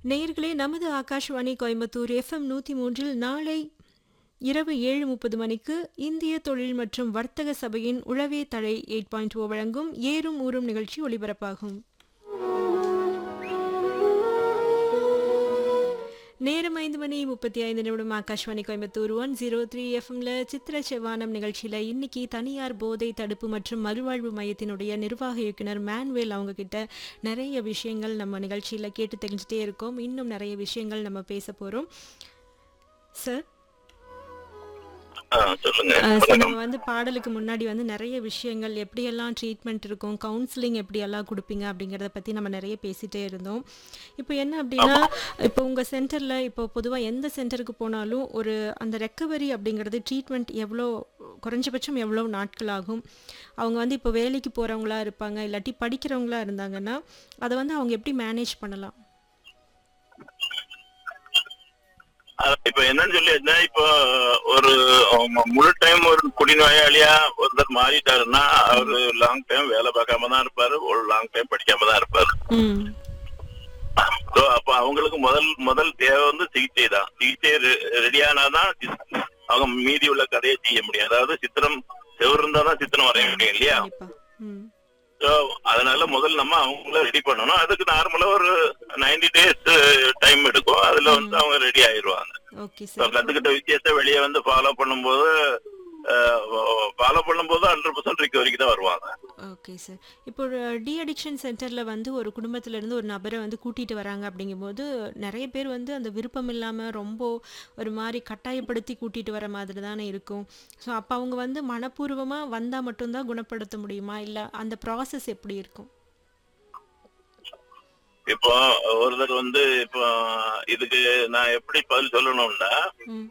நேயர்களே நமது ஆகாஷ்வாணி கோயம்புத்தூர் எஃப்எம் நூற்றி மூன்றில் நாளை இரவு ஏழு முப்பது மணிக்கு இந்திய தொழில் மற்றும் வர்த்தக சபையின் உழவே தழை எயிட் பாயிண்ட் ஓ வழங்கும் ஏறும் ஊறும் நிகழ்ச்சி ஒளிபரப்பாகும் நேரம் ஐந்து மணி முப்பத்தி ஐந்து நிமிடம் Akashvani Coimbatore one zero three எஃப்எம்ல சித்திர செவ்வானம் நிகழ்ச்சியில் இன்னைக்கு தனியார் போதை தடுப்பு மற்றும் மறுவாழ்வு மையத்தினுடைய நிர்வாக இயக்குனர் மேன்வேல் அவங்க கிட்ட நிறைய விஷயங்கள் நம்ம நிகழ்ச்சியில் கேட்டு தெரிஞ்சுட்டே இருக்கோம் இன்னும் நிறைய விஷயங்கள் நம்ம பேச போகிறோம் சார் ஆ, சொல்லுங்க அஹ் சார் நம்ம வந்து பாடலுக்கு முன்னாடி வந்து நிறைய விஷயங்கள் எப்படியெல்லாம் ட்ரீட்மெண்ட் இருக்கும் கவுன்சிலிங் எப்படியெல்லாம் கொடுப்பீங்க அப்படிங்கிறத பற்றி நம்ம நிறைய பேசிகிட்டே இருந்தோம் இப்போ என்ன அப்படின்னா இப்போ உங்கள் சென்டரில் இப்போ பொதுவாக எந்த சென்டருக்கு போனாலும் ஒரு அந்த ரெக்கவரி அப்படிங்கிறது ட்ரீட்மெண்ட் எவ்வளோ குறைஞ்சபட்சம் எவ்வளோ நாட்கள் ஆகும் அவங்க வந்து இப்போ வேலைக்கு போகிறவங்களா இருப்பாங்க இல்லாட்டி படிக்கிறவங்களா இருந்தாங்கன்னா அதை வந்து அவங்க எப்படி மேனேஜ் பண்ணலாம் அது இப்ப என்னன்னு சொல்லியாச்சுன்னா இப்போ ஒரு ஆமா, முழு டைம் ஒரு குடிநோயாளியா ஒருத்தர் மாறிட்டாருன்னா அவரு லாங் டைம் வேலை பார்க்காம தான் இருப்பாரு ஒரு லாங் டைம் படிக்காம தான் இருப்பாரு ம் ஸோ அப்ப அவங்களுக்கு முதல் முதல் தேவை வந்து சிகிச்சை தான் சிகிச்சை ரெடி ஆனாதான் சி- அவங்க மீதி உள்ள கதையை செய்ய முடியும் அதாவது சித்திரம் செவ்வறு இருந்தா தான் சித்திரம் வரைய முடியும் இல்லையா கண்டிப்பாக ம் ஸோ அதனால முதல் நம்ம அவங்கள ரெடி பண்ணணும் அதுக்கு நார்மலா ஒரு நைன்டி டேஸ் டைம் எடுக்கும் அதுல வந்து அவங்க ரெடி ஆயிருவாங்க ஓகே இப்போ சார் கத்துக்கிட்ட விஷயத்த வெளியே வந்து ஃபாலோ பண்ணும்போது ஃபாலோ பண்ணும்போது ஹண்ட்ரட் பர்சன்ட் ரிகவரிக்கு தான் வருவாங்க ஓகே சார் இப்போ டி அடிக்ஷன் சென்டரில் வந்து ஒரு குடும்பத்துல இருந்து ஒரு நபரை வந்து கூட்டிகிட்டு வராங்க அப்படிங்கும்போது நிறைய பேர் வந்து அந்த விருப்பம் இல்லாமல் ரொம்ப ஒரு மாதிரி கட்டாயப்படுத்தி கூட்டிகிட்டு வர மாதிரி தானே இருக்கும் ஸோ அப்போ அவங்க வந்து மனப்பூர்வமாக வந்தால் மட்டும்தான் குணப்படுத்த முடியுமா இல்லை அந்த ப்ராசஸ் எப்படி இருக்கும் இப்போ ஒருத்தர் வந்து இப்போ இதுக்கு நான் எப்படி பதில் சொல்லணும்னா ம்